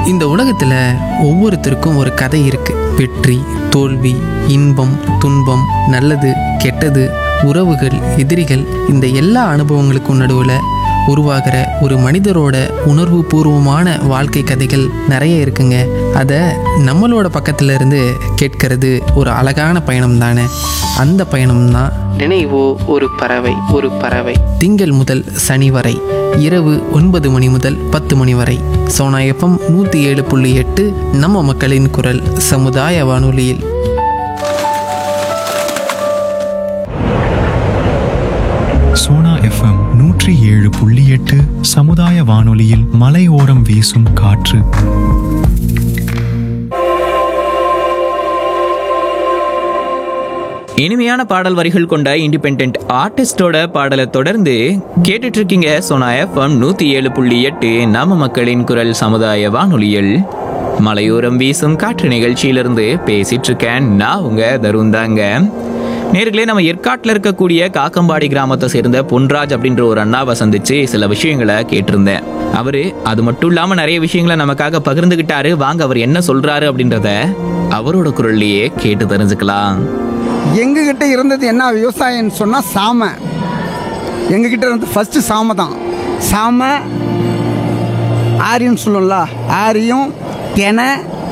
இந்த உலகத்தில் ஒவ்வொருத்தருக்கும் ஒரு கதை இருக்கு வெற்றி தோல்வி இன்பம் துன்பம் நல்லது கெட்டது உறவுகள் எதிரிகள் இந்த எல்லா அனுபவங்களுக்கும் நடுவில் உருவாகிற ஒரு மனிதரோட உணர்வு பூர்வமான வாழ்க்கை கதைகள் நிறைய இருக்குங்க அதை நம்மளோட பக்கத்துல இருந்து கேட்கறது ஒரு அழகான பயணம் தானே அந்த பயணம் தான் நினைவோ ஒரு பறவை ஒரு பறவை திங்கள் முதல் சனி வரை இரவு ஒன்பது மணி முதல் பத்து மணி வரை சோனா எஃப்எம் நூற்றி ஏழு புள்ளி எட்டு நம்ம மக்களின் குரல் சமுதாய வானொலியில் சோனா எஃப்எம் நூற்றி ஏழு புள்ளி எட்டு சமுதாய வானொலியில் மலையோரம் வீசும் காற்று இனிமையான பாடல் வரிகள் கொண்ட இண்டிபெண்ட் ஆர்டிஸ்டோட பாடலை தொடர்ந்து கேட்டுட்டு இருக்கீங்க சோனா எஃப்எம் நூத்தி ஏழு புள்ளி எட்டு நம்ம மக்களின் குரல் சமுதாய வானொலியில் மலையோரம் வீசும் காற்று நிகழ்ச்சியிலிருந்து பேசிட்டு இருக்கேன் நான் உங்க தருண் தாங்க நேர்களே நம்ம ஏற்காட்டில் இருக்கக்கூடிய காக்கம்பாடி கிராமத்தை சேர்ந்த பொன்ராஜ் அப்படின்ற ஒரு அண்ணாவை சந்திச்சு சில விஷயங்களை கேட்டிருந்தேன் அவரு அது மட்டும் இல்லாம நிறைய விஷயங்களை நமக்காக பகிர்ந்துகிட்டாரு வாங்க அவர் என்ன சொல்றாரு அப்படின்றத அவரோட குரல்லையே கேட்டு தெரிஞ்சுக்கலாம் எங்ககிட்ட இருந்தது என்ன விவசாயம்னு சொன்னால் சாமை எங்ககிட்ட இருந்தது ஃபஸ்ட்டு சாமை தான் சாமை ஆரின்னு சொல்லும்ல ஆரியும் தெனை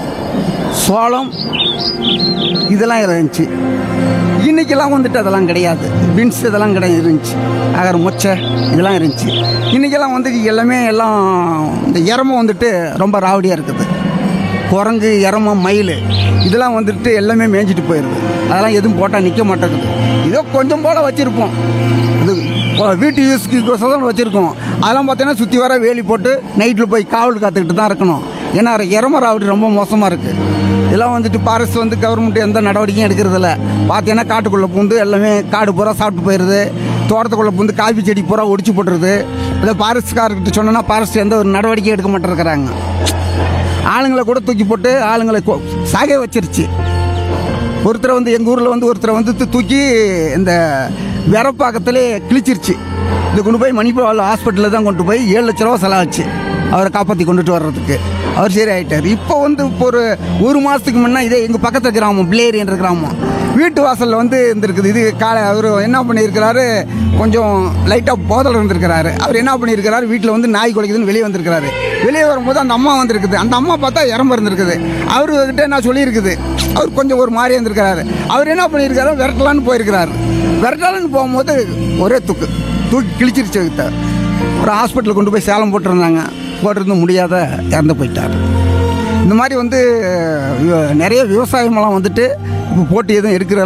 சோளம் இதெல்லாம் இருந்துச்சு இன்றைக்கெல்லாம் வந்துட்டு அதெல்லாம் கிடையாது பீன்ஸ் இதெல்லாம் கிடையாது இருந்துச்சு அகர் மொச்சை இதெல்லாம் இருந்துச்சு இன்றைக்கெல்லாம் வந்துட்டு எல்லாமே எல்லாம் இந்த இறம வந்துட்டு ரொம்ப ராவடியாக இருக்குது குரங்கு இறம மயில் இதெல்லாம் வந்துட்டு எல்லாமே மேய்ஞ்சிட்டு போயிடுது அதெல்லாம் எதுவும் போட்டால் நிற்க மாட்டேங்குது ஏதோ கொஞ்சம் போல் வச்சுருப்போம் இது இப்போ வீட்டு யூஸ்க்கு தான் வச்சுருக்கோம் அதெல்லாம் பார்த்தீங்கன்னா சுற்றி வர வேலி போட்டு நைட்டில் போய் காவல் காத்துக்கிட்டு தான் இருக்கணும் ஏன்னா இறம ராவடி ரொம்ப மோசமாக இருக்குது இதெல்லாம் வந்துட்டு ஃபாரஸ்ட் வந்து கவர்மெண்ட் எந்த நடவடிக்கையும் எடுக்கிறதில்ல பார்த்தீங்கன்னா காட்டுக்குள்ளே பூந்து எல்லாமே காடு பூரா சாப்பிட்டு போயிடுது தோட்டத்துக்குள்ளே பூந்து காபி செடி பூரா ஒடிச்சு போட்டுருது இதை ஃபாரஸ்ட்காரர்கிட்ட சொன்னோன்னா ஃபாரஸ்ட் எந்த ஒரு நடவடிக்கையும் எடுக்க மாட்டேங்கிறாங்க ஆளுங்களை கூட தூக்கி போட்டு ஆளுங்களை கொ- சாக வச்சிருச்சு ஒருத்தரை வந்து எங்கள் ஊரில் வந்து ஒருத்தரை வந்து தூ- தூக்கி இந்த வெறப்பாக்கத்திலே கிழிச்சிருச்சு இது கொண்டு போய் மணிப்பால் ஹாஸ்பிட்டலில் தான் கொண்டு போய் ஏழு லட்ச ரூபா செலவாச்சு அவரை காப்பாற்றி கொண்டுட்டு வர்றதுக்கு அவர் சரி ஆயிட்டார் இப்போ வந்து இப்போ ஒரு ஒரு மாதத்துக்கு முன்னே இதே எங்கள் பக்கத்து கிராமம் பிளேரி என்ற கிராமம் வீட்டு வாசலில் வந்து இருந்திருக்குது இது காலை அவர் என்ன பண்ணியிருக்கிறாரு கொஞ்சம் லைட்டாக போதல் இருந்திருக்கிறாரு அவர் என்ன பண்ணியிருக்கிறாரு வீட்டில் வந்து நாய் குலைக்குதுன்னு வெளியே வந்திருக்கிறாரு வெளியே வரும்போது அந்த அம்மா வந்திருக்குது அந்த அம்மா பார்த்தா இறம்பு இருந்திருக்குது அவர்கிட்ட என்ன சொல்லியிருக்குது அவர் கொஞ்சம் ஒரு மாதிரி இருந்திருக்கிறாரு அவர் என்ன பண்ணியிருக்காரு விரட்டலான்னு போயிருக்கிறாரு விரட்டலான்னு போகும்போது ஒரே தூக்கு தூக்கி கிழிச்சிருச்சு வித்த ஒரு ஹாஸ்பிட்டலுக்கு கொண்டு போய் சேலம் போட்டிருந்தாங்க போட்டிருந்து முடியாத இறந்து போயிட்டார் இந்த மாதிரி வந்து விவ- நிறைய விவசாயமெல்லாம் வந்துட்டு இப்போ போட்டி எதுவும் இருக்கிற